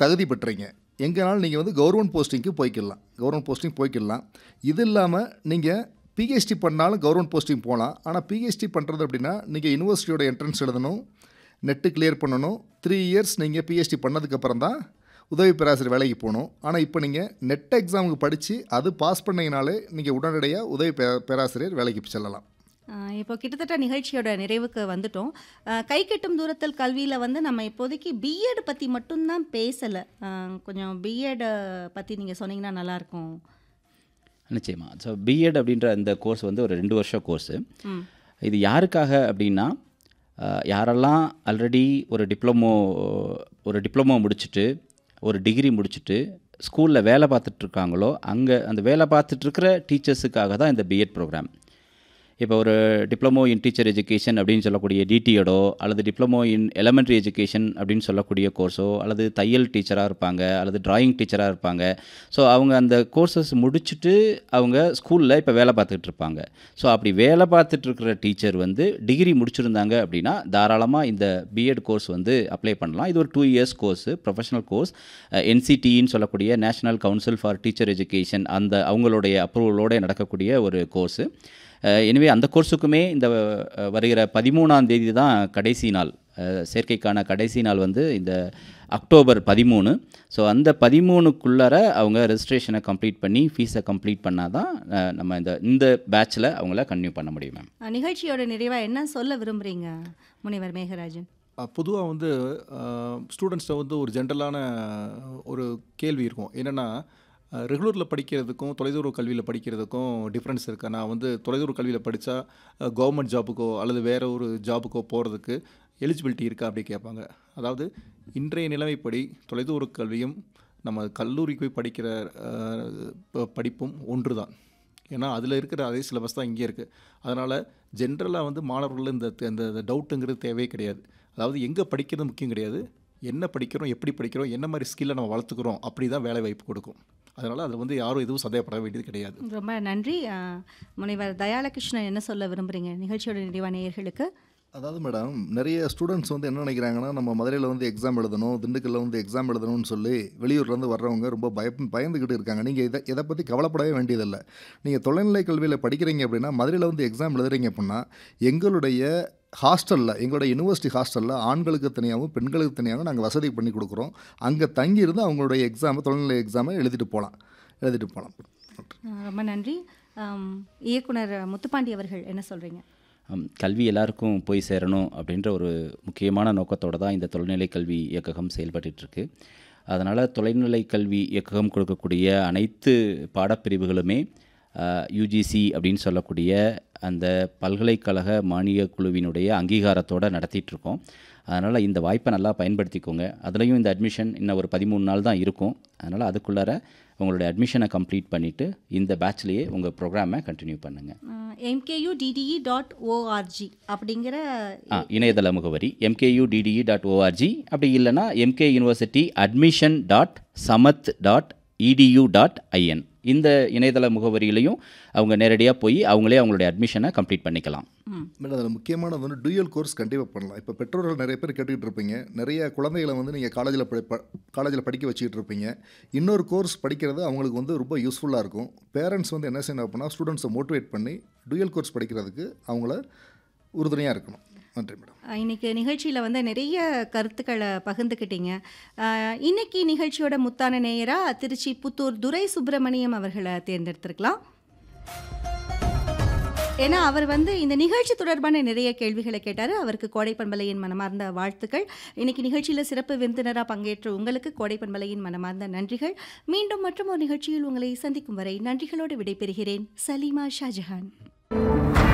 தகுதி பெற்றீங்க எங்கேனாலும் நீங்கள் வந்து கவர்மெண்ட் போஸ்டிங்க்கு போய்க்கிடலாம் கவர்மெண்ட் போஸ்டிங் போய்க்கிடலாம் இது இல்லாமல் நீங்கள் பிஹெச்டி பண்ணாலும் கவர்மெண்ட் போஸ்டிங் போகலாம் ஆனால் பிஹெச்டி பண்ணுறது அப்படின்னா நீங்கள் யூனிவர்சிட்டியோட என்ட்ரன்ஸ் எழுதணும் நெட்டு கிளியர் பண்ணணும் த்ரீ இயர்ஸ் நீங்கள் பிஹெச்டி பண்ணதுக்கப்புறம் தான் உதவி பேராசிரியர் வேலைக்கு போகணும் ஆனால் இப்போ நீங்கள் நெட் எக்ஸாமுக்கு படித்து அது பாஸ் பண்ணீங்கனாலே நீங்கள் உடனடியாக உதவி பே பேராசிரியர் வேலைக்கு செல்லலாம் ஆஹ் இப்போ கிட்டத்தட்ட நிகழ்ச்சியோட நிறைவுக்கு வந்துட்டோம் ஆஹ் கை கெட்டும் தூரத்தில் கல்வியில் வந்து நம்ம இப்போதைக்கு பிஎட் பற்றி மட்டும்தான் பேசலை கொஞ்சம் பிஎட் பற்றி நீங்கள் சொன்னீங்கன்னா நல்லாயிருக்கும் நிச்சயமா ஸோ பிஎட் அப்படின்ற இந்த கோர்ஸ் வந்து ஒரு ரெண்டு வருஷம் கோர்ஸு ம் இது யாருக்காக அப்படின்னா அஹ், யாரெல்லாம் ஆல்ரெடி ஒரு டிப்ளமோ ஒரு டிப்ளமோ முடிச்சுட்டு ஒரு டிகிரி முடிச்சுட்டு ஸ்கூலில் வேலை பார்த்துட்டு இருக்காங்களோ அங்கே அந்த வேலை பார்த்துட்டு இருக்கிற டீச்சர்ஸுக்காக தான் இந்த பிஎட் ப்ரோக்ராம் இப்போ ஒரு டிப்ளமோ இன் டீச்சர் எஜுகேஷன் அப்படின்னு சொல்லக்கூடிய டிடிஎடோ அல்லது டிப்ளமோ இன் எலமெண்ட்ரி எஜுகேஷன் அப்படின்னு சொல்லக்கூடிய கோர்ஸோ அல்லது தையல் டீச்சராக இருப்பாங்க அல்லது டிராயிங் டீச்சராக இருப்பாங்க ஸோ அவங்க அந்த கோர்சஸ் முடிச்சுட்டு அவங்க ஸ்கூலில் இப்போ வேலை பார்த்துட்டு இருப்பாங்க ஸோ அப்படி வேலை பார்த்துட்டு இருக்கிற டீச்சர் வந்து டிகிரி முடிச்சிருந்தாங்க அப்படின்னா தாராளமாக இந்த பிஎட் கோர்ஸ் வந்து அப்ளை பண்ணலாம் இது ஒரு two years course professional course என்சிடின்னு சொல்லக்கூடிய national council for teacher education அந்த அவங்களுடைய அப்ரூவலோட நடக்கக்கூடிய ஒரு கோர்ஸு எனவே அந்த கோர்ஸுக்குமே இந்த அஹ், வருகிற பதிமூணாம் தேதி தான் கடைசி நாள் அஹ், சேர்க்கைக்கான கடைசி நாள் வந்து இந்த அக்டோபர் பதிமூணு ஸோ அந்த பதிமூணுக்குள்ளார அவங்க ரெஜிஸ்ட்ரேஷனை கம்ப்ளீட் பண்ணி ஃபீஸை கம்ப்ளீட் பண்ணால் தான் அஹ், நம்ம இந்த இந்த பேட்சில் அவங்கள கன்டினியூ பண்ண முடியும் மேம் ஆஹ் நிகழ்ச்சியோட நிறைவாக என்ன சொல்ல விரும்புகிறீங்க முனைவர் மேகராஜன் பொதுவாக வந்து ஸ்டூடெண்ட்ஸை வந்து ஒரு ஜென்ரலான ஒரு கேள்வி இருக்கும் என்னென்னா ரெகுலரில் படிக்கிறதுக்கும் தொலைதூர கல்வியில் படிக்கிறதுக்கும் டிஃப்ரென்ஸ் இருக்கா நான் வந்து தொலைதூர கல்வியில் படித்தா கவர்மெண்ட் ஜாபுக்கோ அல்லது வேறு ஒரு ஜாபுக்கோ போகிறதுக்கு எலிஜிபிலிட்டி இருக்கா அப்படி கேட்பாங்க அதாவது இன்றைய நிலைமைப்படி தொலைதூர கல்வியும் நம்ம கல்லூரிக்கு போய் படிக்கிற அஹ், ப- படிப்பும் ஒன்று தான் ஏன்னா அதில் இருக்கிற அதே சிலபஸ் தான் இங்கே இருக்குது அதனால் ஜென்ரலாக வந்து மாணவர்கள் இந்த இந்த இந்த டவுட்டுங்கிறது தேவையே கிடையாது அதாவது எங்கே படிக்கிறது முக்கியம் கிடையாது என்ன படிக்கிறோம் எப்படி படிக்கிறோம் என்ன மாதிரி ஸ்கில்லை நம்ம வளர்த்துக்கிறோம் அப்படி தான் வேலை வாய்ப்பு கொடுக்கும் அதனால் அதில் வந்து யாரும் எதுவும் சந்தேகப்பட வேண்டியது கிடையாது ரொம்ப நன்றி ஆஹ் முனைவர் தயாலகிருஷ்ணன் என்ன சொல்ல விரும்புகிறீங்க நிகழ்ச்சியோட நிறைவான நேயர்களுக்கு அதாவது மேடம் நிறைய ஸ்டூடெண்ட்ஸ் வந்து என்ன நினைக்கிறாங்கன்னா நம்ம மதுரையில் வந்து எக்ஸாம் எழுதணும் திண்டுக்கல்ல வந்து எக்ஸாம் எழுதணும்னு சொல்லி வெளியூர்லேருந்து வர்றவங்க ரொம்ப பய பயந்துக்கிட்டு இருக்காங்க நீங்கள் இதை இதை பற்றி கவலைப்படவே வேண்டியதில்லை நீங்கள் தொலைநிலை கல்வியில் படிக்கிறீங்க அப்படின்னா மதுரையில் வந்து எக்ஸாம் எழுதுறீங்க அப்படின்னா எங்களுடைய ஹாஸ்டலில் எங்களுடைய யூனிவர்சிட்டி ஹாஸ்டலில் ஆண்களுக்கு தனியாகவும் பெண்களுக்கு தனியாகவும் நாங்கள் வசதி பண்ணி கொடுக்குறோம் அங்கே தங்கியிருந்து அவங்களுடைய எக்ஸாமை தொலைநிலை எக்ஸாமை எழுதிட்டு போகலாம் எழுதிட்டு போகலாம் ஆஹ் ரொம்ப நன்றி ஆம், இயக்குனர் முத்துப்பாண்டி அவர்கள் என்ன சொல்கிறீங்க ஹம், கல்வி எல்லாருக்கும் போய் சேரணும் அப்படின்ற ஒரு முக்கியமான நோக்கத்தோடு தான் இந்த தொலைநிலை கல்வி இயக்ககம் செயல்பட்டுட்டு இருக்கு அதனால் தொலைநிலை கல்வி இயக்ககம் கொடுக்கக்கூடிய அனைத்து பாடப்பிரிவுகளுமே யூஜிசி அப்படின்னு சொல்லக்கூடிய அந்த பல்கலைக்கழக மானிய குழுவினுடைய அங்கீகாரத்தோடு நடத்திட்டு இருக்கோம் அதனால் இந்த வாய்ப்பை நல்லா பயன்படுத்திக்கோங்க அதுலேயும் இந்த அட்மிஷன் இன்னும் ஒரு பதிமூணு நாள் தான் இருக்கும் அதனால் அதுக்குள்ளார உங்களுடைய அட்மிஷனை கம்ப்ளீட் பண்ணிவிட்டு இந்த பேட்ச்லேயே உங்கள் ப்ரோக்ராமை கண்டினியூ பண்ணுங்கள் எம்கேயூ டிடிஇ டாட் ஓஆர்ஜி அப்படிங்கிற ஆ இணையதள முகவரி எம்கேயூ டிடிஇ டாட் ஓஆர்ஜி அப்படி இல்லைன்னா MK university admission dot samarth dot edu dot in இந்த இணையதள முகவரியிலையும் அவங்க நேரடியாக போய் அவங்களே அவங்களுடைய அட்மிஷனை கம்ப்ளீட் பண்ணிக்கலாம் மேடம் அதில் முக்கியமானது வந்து டூயல் கோர்ஸ் கண்டிப்பாக பண்ணலாம் இப்போ பெற்றோர்கள் நிறைய பேர் கேட்டுக்கிட்டு இருப்பீங்க நிறைய குழந்தைகளை வந்து நீங்கள் காலேஜில் படி காலேஜில் படிக்க வச்சுக்கிட்டு இருப்பீங்க இன்னொரு கோர்ஸ் படிக்கிறது அவங்களுக்கு வந்து ரொம்ப யூஸ்ஃபுல்லாக இருக்கும் பேரண்ட்ஸ் வந்து என்ன செய்யணும் அப்படின்னா ஸ்டூடெண்ட்ஸை மோட்டிவேட் பண்ணி டூயல் கோர்ஸ் படிக்கிறதுக்கு அவங்கள உறுதுணையாக இருக்கணும் நன்றி மேடம் அஹ் இன்னைக்கு நிகழ்ச்சியில் வந்து நிறைய கருத்துக்களை பகிர்ந்துக்கிட்டீங்க அஹ் இன்னைக்கு நிகழ்ச்சியோட முத்தான நேயராக திருச்சி புத்தூர் துரை சுப்பிரமணியம் அவர்களை தேர்ந்தெடுத்திருக்கலாம் ஏன்னா அவர் வந்து இந்த நிகழ்ச்சி தொடர்பான நிறைய கேள்விகளை கேட்டார் அவருக்கு கோடைப்பண்பலையின் மனமார்ந்த வாழ்த்துக்கள் இன்னைக்கு நிகழ்ச்சியில் சிறப்பு விருந்தினராக பங்கேற்ற உங்களுக்கு கோடைப்பண்பலையின் மனமார்ந்த நன்றிகள் மீண்டும் மற்றும் ஒரு நிகழ்ச்சியில் உங்களை சந்திக்கும் வரை நன்றிகளோடு விடைபெறுகிறேன் சலீமா ஷாஜஹான்